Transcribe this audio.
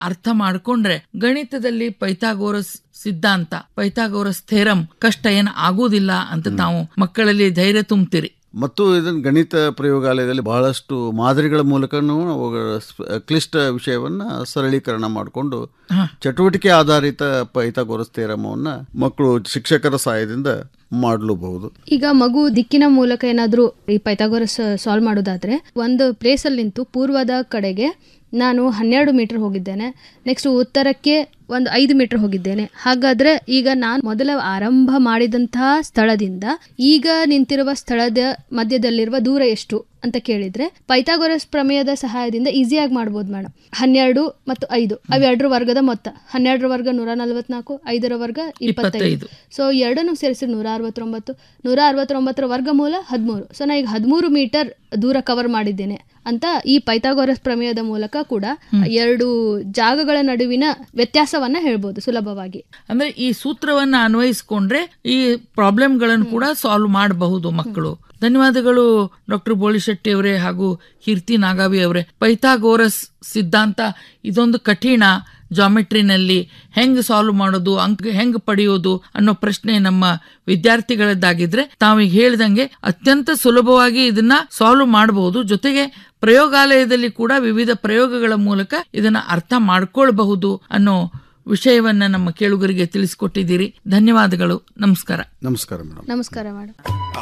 ಅರ್ಥ ಮಾಡ್ಕೊಂಡ್ರೆ ಗಣಿತದಲ್ಲಿ ಪೈಥಾಗೋರಸ್ ಸಿದ್ಧಾಂತ ಪೈಥಾಗೋರಸ್ ಥೇರಂ ಕಷ್ಟ ಏನ್ ಆಗುವುದಿಲ್ಲ ಅಂತ ತಾವು ಮಕ್ಕಳಲ್ಲಿ ಧೈರ್ಯ ತುಂಬ್ತೀರಿ ಮತ್ತು ಇದನ್ನು ಗಣಿತ ಪ್ರಯೋಗಾಲಯದಲ್ಲಿ ಬಹಳಷ್ಟು ಮಾದರಿಗಳ ಮೂಲಕನೂ ಅವುಗಳ ಸ್- ಕ್ಲಿಷ್ಟ ವಿಷಯವನ್ನ ಸರಳೀಕರಣ ಮಾಡಿಕೊಂಡು ಚಟುವಟಿಕೆ ಆಧಾರಿತ ಪೈಥಾಗೋರಸ್ ಥೇರಮವನ್ನು ಮಕ್ಕಳು ಶಿಕ್ಷಕರ ಸಹಾಯದಿಂದ ಮಾಡಲೂಬಹುದು ಈಗ ಮಗು ದಿಕ್ಕಿನ ಮೂಲಕ ಏನಾದರೂ ಈ ಪೈಥಾಗೋರಸ್ ಸಾಲ್ವ್ ಮಾಡೋದಾದ್ರೆ ಒಂದು ಪ್ಲೇಸಲ್ಲಿ ನಿಂತು ಪೂರ್ವದ ಕಡೆಗೆ ನಾನು ಹನ್ನೆರಡು ಮೀಟರ್ ಹೋಗಿದ್ದೇನೆ ನೆಕ್ಸ್ಟ್ ಉತ್ತರಕ್ಕೆ ಒಂದು ಐದು ಮೀಟರ್ ಹೋಗಿದ್ದೇನೆ ಹಾಗಾದ್ರೆ ಈಗ ನಾನು ಮೊದಲ ಆರಂಭ ಮಾಡಿದಂತಹ ಸ್ಥಳದಿಂದ ಈಗ ನಿಂತಿರುವ ಸ್ಥಳದ ಮಧ್ಯದಲ್ಲಿರುವ ದೂರ ಎಷ್ಟು ಅಂತ ಕೇಳಿದ್ರೆ ಪೈಥಾಗೋರಸ್ ಪ್ರಮೇಯದ ಸಹಾಯದಿಂದ ಈಸಿಯಾಗಿ ಮಾಡ್ಬೋದು ಮೇಡಮ್ ಹನ್ನೆರಡು ಮತ್ತು ಐದು ಅವೆರಡರ ವರ್ಗದ ಮೊತ್ತ ಹನ್ನೆರಡರ ವರ್ಗ ನೂರ ನಲವತ್ನಾಲ್ಕು ಐದರ ವರ್ಗ ಇಪ್ಪತ್ತೈದು ಸೊ ಎರಡನ್ನು ಸೇರಿಸಿ ನೂರ ಅರವತ್ತೊಂಬತ್ತು ನೂರ ಅರವತ್ತೊಂಬತ್ತರ ವರ್ಗಮೂಲ ಹದಿಮೂರು ಸೊ ನಾ ಈಗ ಹದಿಮೂರು ಮೀಟರ್ ದೂರ ಕವರ್ ಮಾಡಿದ್ದೇನೆ ಅಂತ ಈ ಪೈಥಾಗೋರಸ್ ಪ್ರಮೇಯದ ಮೂಲಕ ಕೂಡ ಎರಡು ಜಾಗಗಳ ನಡುವಿನ ವ್ಯತ್ಯಾಸವನ್ನ ಹೇಳ್ಬೋದು ಸುಲಭವಾಗಿ ಅಂದ್ರೆ ಈ ಸೂತ್ರವನ್ನ ಅನ್ವಯಿಸ್ಕೊಂಡ್ರೆ ಈ ಪ್ರಾಬ್ಲಮ್ಗಳನ್ನು ಕೂಡ ಸಾಲ್ವ್ ಮಾಡಬಹುದು ಮಕ್ಕಳು ಧನ್ಯವಾದಗಳು ಡಾಕ್ಟರ್ ಬೋಳಿಶೆಟ್ಟಿ ಅವರೇ ಹಾಗೂ ಕೀರ್ತಿ ನಾಗಾವಿ ಅವರೇ ಪೈಥಾಗೋರಸ್ ಸಿದ್ಧಾಂತ ಇದೊಂದು ಕಠಿಣ ಜಾಮೆಟ್ರಿನಲ್ಲಿ ಹೆಂಗ್ ಸಾಲ್ವ್ ಮಾಡೋದು ಅಂಕ ಹೆಂಗ್ ಪಡೆಯೋದು ಅನ್ನೋ ಪ್ರಶ್ನೆ ನಮ್ಮ ವಿದ್ಯಾರ್ಥಿಗಳದ್ದಾಗಿದ್ರೆ ತಾವೀಗ ಹೇಳಿದಂಗೆ ಅತ್ಯಂತ ಸುಲಭವಾಗಿ ಇದನ್ನ ಸಾಲ್ವ್ ಮಾಡಬಹುದು ಜೊತೆಗೆ ಪ್ರಯೋಗಾಲಯದಲ್ಲಿ ಕೂಡ ವಿವಿಧ ಪ್ರಯೋಗಗಳ ಮೂಲಕ ಇದನ್ನ ಅರ್ಥ ಮಾಡ್ಕೊಳ್ಬಹುದು ಅನ್ನೋ ವಿಷಯವನ್ನ ನಮ್ಮ ಕೇಳುಗರಿಗೆ ತಿಳಿಸಿಕೊಟ್ಟಿದ್ದೀರಿ ಧನ್ಯವಾದಗಳು ನಮಸ್ಕಾರ ನಮಸ್ಕಾರ ಮೇಡಮ್ ನಮಸ್ಕಾರ ಮೇಡಮ್